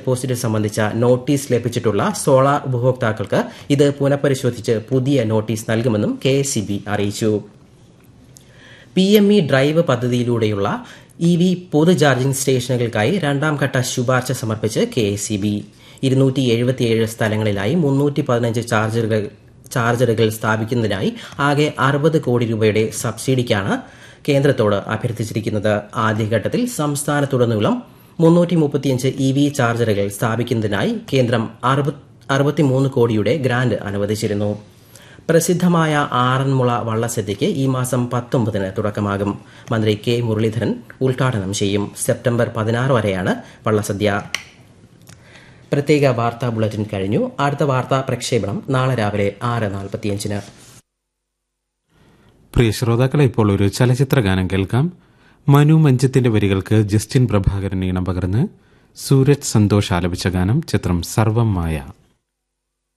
deposit സംബന്ധിച്ച notice ലഭിച്ചിട്ടുള്ള solar ഉപഭോക്താക്കൾക്ക് ഇത് പുനഃപരിശോധിച്ച് പുതിയ നോട്ടീസ് നൽകുമെന്നും കെ അറിയിച്ചു പി എം ഇ ഡ്രൈവ് പദ്ധതിയിലൂടെയുള്ള ഇ വി പൊതു ചാർജിംഗ് സ്റ്റേഷനുകൾക്കായി രണ്ടാം ഘട്ട ശുപാർശ സമർപ്പിച്ച് കെ എസ് ഇ ബി ഇരുന്നൂറ്റി എഴുപത്തിയേഴ് സ്ഥലങ്ങളിലായി മുന്നൂറ്റി പതിനഞ്ച് ചാർജറുകൾ ചാർജറുകൾ സ്ഥാപിക്കുന്നതിനായി ആകെ അറുപത് കോടി രൂപയുടെ സബ്സിഡിക്കാണ് കേന്ദ്രത്തോട് അഭ്യർത്ഥിച്ചിരിക്കുന്നത് ആദ്യഘട്ടത്തിൽ സംസ്ഥാനത്തുടനീളം മുന്നൂറ്റി മുപ്പത്തിയഞ്ച് ഇ വി ചാർജറുകൾ സ്ഥാപിക്കുന്നതിനായി കേന്ദ്രം അറുപത്തിമൂന്ന് കോടിയുടെ ഗ്രാന്റ് അനുവദിച്ചിരുന്നു പ്രസിദ്ധമായ ആറന്മുള വള്ളസദ്യയ്ക്ക് ഈ മാസം പത്തൊമ്പതിന് തുടക്കമാകും മന്ത്രി കെ മുരളീധരൻ ഉദ്ഘാടനം ചെയ്യും സെപ്റ്റംബർ പതിനാറ് വരെയാണ് വള്ളസദ്യ പ്രത്യേക വാർത്താ ബുള്ളറ്റിൻ കഴിഞ്ഞു അടുത്ത വാർത്താ പ്രക്ഷേപണം നാളെ രാവിലെ ആറ് നാൽപ്പത്തിയഞ്ചിന് പ്രിയ ശ്രോതാക്കളെ ഇപ്പോൾ ഒരു ചലച്ചിത്ര ഗാനം കേൾക്കാം മനു മഞ്ചത്തിന്റെ വരികൾക്ക് ജസ്റ്റിൻ പ്രഭാകരൻ ഈണം പകർന്ന് സൂരജ് സന്തോഷ് ആലപിച്ച ഗാനം ചിത്രം സർവം മായ